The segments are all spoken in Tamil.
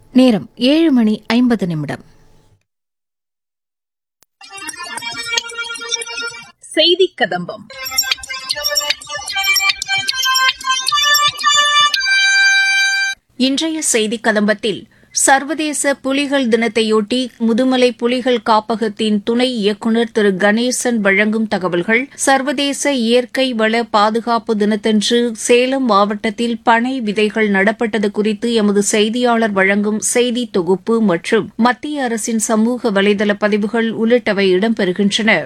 நேரம் ஏழு மணி ஐம்பது நிமிடம் செய்தி கதம்பம் இன்றைய செய்தி கதம்பத்தில் சர்வதேச புலிகள் தினத்தையொட்டி முதுமலை புலிகள் காப்பகத்தின் துணை இயக்குநர் திரு கணேசன் வழங்கும் தகவல்கள் சர்வதேச இயற்கை வள பாதுகாப்பு தினத்தன்று சேலம் மாவட்டத்தில் பனை விதைகள் நடப்பட்டது குறித்து எமது செய்தியாளர் வழங்கும் செய்தி தொகுப்பு மற்றும் மத்திய அரசின் சமூக வலைதள பதிவுகள் உள்ளிட்டவை இடம்பெறுகின்றன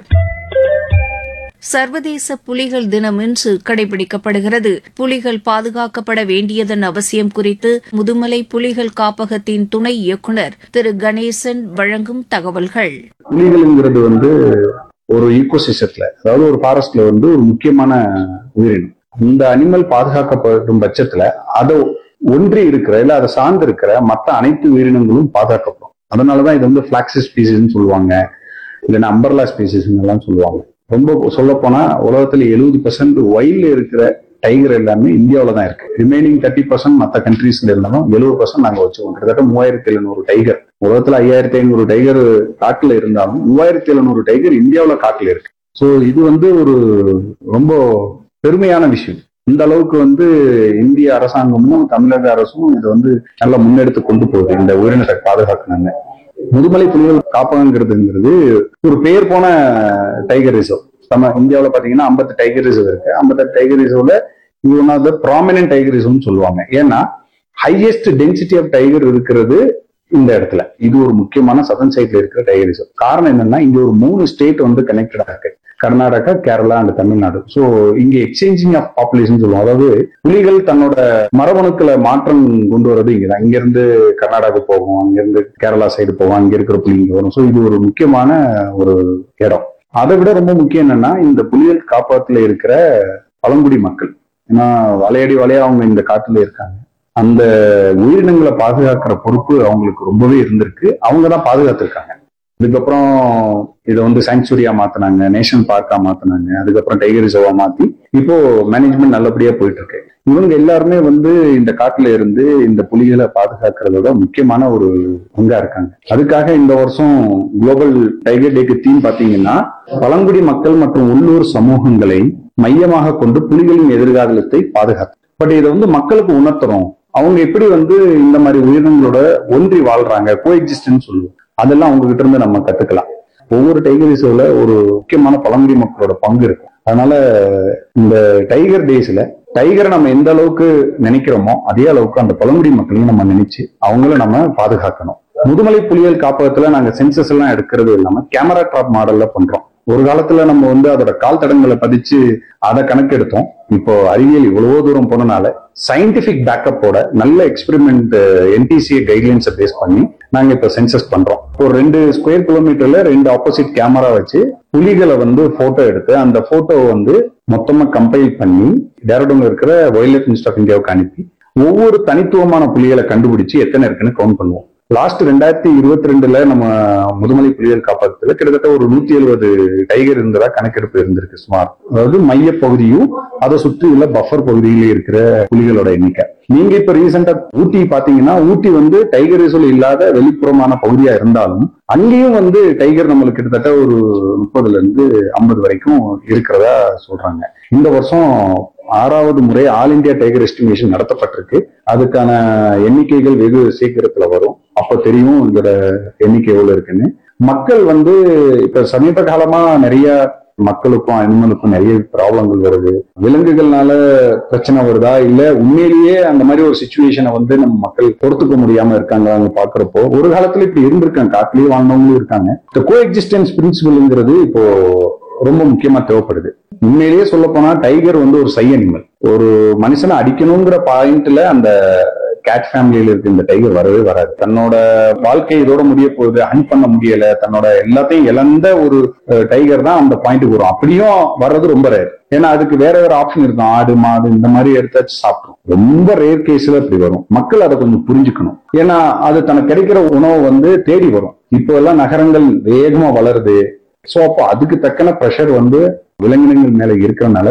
சர்வதேச புலிகள் தினம் இன்று கடைபிடிக்கப்படுகிறது புலிகள் பாதுகாக்கப்பட வேண்டியதன் அவசியம் குறித்து முதுமலை புலிகள் காப்பகத்தின் துணை இயக்குநர் திரு கணேசன் வழங்கும் தகவல்கள் புலிகள்ங்கிறது வந்து ஒரு ஈகோசிஸ்டத்துல அதாவது ஒரு ஃபாரஸ்ட்ல வந்து ஒரு முக்கியமான உயிரினம் இந்த அனிமல் பாதுகாக்கப்படும் பட்சத்துல அதை ஒன்றி இருக்கிற இல்ல அதை சார்ந்து இருக்கிற மற்ற அனைத்து உயிரினங்களும் பாதுகாக்கப்படும் அதனாலதான் இது வந்து பிளாக்சிஸ் ஸ்பீசிஸ்ன்னு சொல்லுவாங்க இல்லைன்னா அம்பர்லா ஸ்பீசிஸ் எல்லாம் சொல்லுவாங்க ரொம்ப சொல்ல போனா உலகத்துல எழுபது பர்சன்ட் ஒயில்ல இருக்கிற டைகர் எல்லாமே இந்தியாவில தான் இருக்கு ரிமைனிங் தேர்ட்டி பர்சன்ட் மற்ற கண்ட்ரீஸ்ல இருந்தாலும் எழுபது பர்சன்ட் நாங்க வச்சுக்கோம் கிட்டத்தட்ட மூவாயிரத்தி எழுநூறு டைகர் உலகத்துல ஐயாயிரத்தி ஐநூறு டைகர் காட்டுல இருந்தாலும் மூவாயிரத்தி எழுநூறு டைகர் இந்தியாவுல காட்டுல இருக்கு ஸோ இது வந்து ஒரு ரொம்ப பெருமையான விஷயம் இந்த அளவுக்கு வந்து இந்திய அரசாங்கமும் தமிழக அரசும் இதை வந்து நல்லா முன்னெடுத்து கொண்டு போகுது இந்த உயிரினத்தை பாதுகாக்கணும்னு முதுமலை புலிகள் காப்பகங்கிறதுங்கிறது ஒரு பேர் போன டைகர் ரிசர்வ் நம்ம இந்தியாவில் பாத்தீங்கன்னா ஐம்பத்து டைகர் ரிசர்வ் இருக்கு ஐம்பத்தெட்டு டைகர் ரிசர்வ்ல இது one of the prominent tiger ரிசர்வ்னு சொல்லுவாங்க ஏன்னா ஹையஸ்ட் டென்சிட்டி ஆஃப் டைகர் இருக்கிறது இந்த இடத்துல இது ஒரு முக்கியமான சதன் சைட்ல இருக்கிற டைகர் ரிசர்வ் காரணம் என்னன்னா இங்க ஒரு மூணு ஸ்டேட் வந்து கனெக்டடா இருக்கு கர்நாடகா கேரளா அண்ட் தமிழ்நாடு ஸோ இங்க எக்ஸ்சேஞ்சிங் ஆஃப் பாப்புலேஷன் சொல்லுவோம் அதாவது புலிகள் தன்னோட மரபணுக்களை மாற்றம் கொண்டு வர்றது இங்கதான் இங்க இருந்து கர்நாடகா போகும் அங்க இருந்து கேரளா சைடு போகும் அங்க இருக்கிற புலி இங்க வரும் ஸோ இது ஒரு முக்கியமான ஒரு இடம் அதை விட ரொம்ப முக்கியம் என்னன்னா இந்த புலிகள் காப்பகத்துல இருக்கிற பழங்குடி மக்கள் ஏன்னா வலையடி வலையா அவங்க இந்த காட்டுல இருக்காங்க அந்த உயிரினங்களை பாதுகாக்கிற பொறுப்பு அவங்களுக்கு ரொம்பவே இருந்திருக்கு அவங்க தான் பாதுகாத்திருக்காங்க அதுக்கப்புறம் இதை வந்து சாங்சுரியா மாத்தினாங்க நேஷனல் பார்க்கா மாத்தினாங்க அதுக்கப்புறம் டைகர் ரிசர்வா மாத்தி இப்போ மேனேஜ்மெண்ட் நல்லபடியா போயிட்டு இருக்கு இவங்க எல்லாருமே வந்து இந்த காட்டுல இருந்து இந்த புலிகளை பாதுகாக்கிறதோட முக்கியமான ஒரு பங்கா இருக்காங்க அதுக்காக இந்த வருஷம் குளோபல் டைகர் டேக்கு தீம் பாத்தீங்கன்னா பழங்குடி மக்கள் மற்றும் உள்ளூர் சமூகங்களை மையமாக கொண்டு புலிகளின் எதிர்காலத்தை பாதுகாத்து பட் இதை வந்து மக்களுக்கு உணர்த்துறோம் அவங்க எப்படி வந்து இந்த மாதிரி உயிரினங்களோட ஒன்றி வாழ்றாங்க கோ எக்ஸிஸ்டன்ஸ் சொல்லுவோம் அதெல்லாம் அவங்க கிட்ட இருந்து நம்ம கத்துக்கலாம் ஒவ்வொரு டைகர் ரிசர்வ்ல ஒரு முக்கியமான பழங்குடி மக்களோட பங்கு இருக்கும் அதனால இந்த டைகர் டேஸ்ல டைகரை நம்ம எந்த அளவுக்கு நினைக்கிறோமோ அதே அளவுக்கு அந்த பழங்குடி மக்களையும் நம்ம நினைச்சு அவங்கள நம்ம பாதுகாக்கணும் முதுமலை புலிகள் காப்பகத்துல நாங்க சென்சஸ் எல்லாம் எடுக்கிறது இல்லாம கேமரா ட்ராப் மாடல்ல பண்றோம் ஒரு காலத்துல நம்ம வந்து அதோட கால் தடங்களை பதிச்சு அதை கணக்கெடுத்தோம் இப்போ அறிவியல் இவ்வளவோ தூரம் போனனால சயின்டிபிக் பேக்கப்போட நல்ல எக்ஸ்பெரிமெண்ட் என்டிசிஏ கைட்லைன்ஸை பேஸ் பண்ணி நாங்க இப்ப சென்சஸ் பண்றோம் ஒரு ரெண்டு ஸ்கொயர் கிலோமீட்டர்ல ரெண்டு ஆப்போசிட் கேமரா வச்சு புலிகளை வந்து போட்டோ எடுத்து அந்த போட்டோ வந்து மொத்தமா கம்பைல் பண்ணி டேரடூன்ல இருக்கிற வைல்ட் லைஃப் மினிஸ்டர் ஆஃப் இந்தியாவுக்கு அனுப்பி ஒவ்வொரு தனித்துவமான புலிகளை கண்டுபிடிச்சு எத்தனை இருக்குன்னு கவுண்ட் பண்ணுவோம் லாஸ்ட் ரெண்டாயிரத்தி இருபத்தி ரெண்டுல நம்ம முதுமலை புலிகள் காப்பகத்துல கிட்டத்தட்ட ஒரு நூத்தி எழுபது டைகர் இருந்ததா கணக்கெடுப்பு இருந்திருக்கு சுமார் அதாவது மைய பகுதியும் அதை சுற்றி உள்ள பஃபர் பகுதியில இருக்கிற புலிகளோட எண்ணிக்கை நீங்க இப்ப ரீசெண்டா ஊட்டி பாத்தீங்கன்னா ஊட்டி வந்து டைகர் ரிசர்வ் இல்லாத வெளிப்புறமான பகுதியா இருந்தாலும் அங்கேயும் வந்து டைகர் நம்மளுக்கு கிட்டத்தட்ட ஒரு முப்பதுல இருந்து ஐம்பது வரைக்கும் இருக்கிறதா சொல்றாங்க இந்த வருஷம் ஆறாவது முறை ஆல் இந்தியா டைகர் எஸ்டிமேஷன் நடத்தப்பட்டிருக்கு அதுக்கான எண்ணிக்கைகள் வெகு சீக்கிரத்துல வரும் அப்ப தெரியும் இதோட எண்ணிக்கை எவ்வளவு இருக்குன்னு மக்கள் வந்து இப்ப சமீப காலமா நிறைய மக்களுக்கும் அனிமலுக்கும் நிறைய ப்ராப்ளங்கள் வருது விலங்குகள்னால பிரச்சனை வருதா இல்ல உண்மையிலேயே அந்த மாதிரி ஒரு சுச்சுவேஷனை வந்து நம்ம மக்கள் பொறுத்துக்க முடியாம இருக்காங்க பாக்குறப்போ ஒரு காலத்துல இப்படி இருந்திருக்காங்க காட்டிலேயே வாழ்ந்தவங்களும் இருக்காங்க இந்த கோ எக்ஸிஸ்டன்ஸ் பிரின்சிபல்ங்கிறது இப்போ ரொம்ப முக்கியமா தேவைப்படுது உண்மையிலேயே சொல்ல போனா டைகர் வந்து ஒரு சை அனிமல் ஒரு மனுஷனை அடிக்கணுங்கிற பாயிண்ட்ல அந்த கேட் ஃபேமிலியில இருக்க இந்த டைகர் வரவே வராது தன்னோட வாழ்க்கை இதோட முடிய போகுது ஹன் பண்ண முடியல தன்னோட எல்லாத்தையும் இழந்த ஒரு டைகர் தான் அந்த பாயிண்ட்டுக்கு வரும் அப்படியும் வர்றது ரொம்ப ரேர் ஏன்னா அதுக்கு வேற வேற ஆப்ஷன் இருக்கும் ஆடு மாடு இந்த மாதிரி எடுத்தாச்சு சாப்பிடும் ரொம்ப ரேர் கேஸ்ல இப்படி வரும் மக்கள் அதை கொஞ்சம் புரிஞ்சுக்கணும் ஏன்னா அது தனக்கு கிடைக்கிற உணவு வந்து தேடி வரும் இப்போ எல்லாம் நகரங்கள் வேகமா வளருது சோ அப்போ அதுக்கு தக்கன ப்ரெஷர் வந்து விலங்கினங்கள் மேல இருக்கிறனால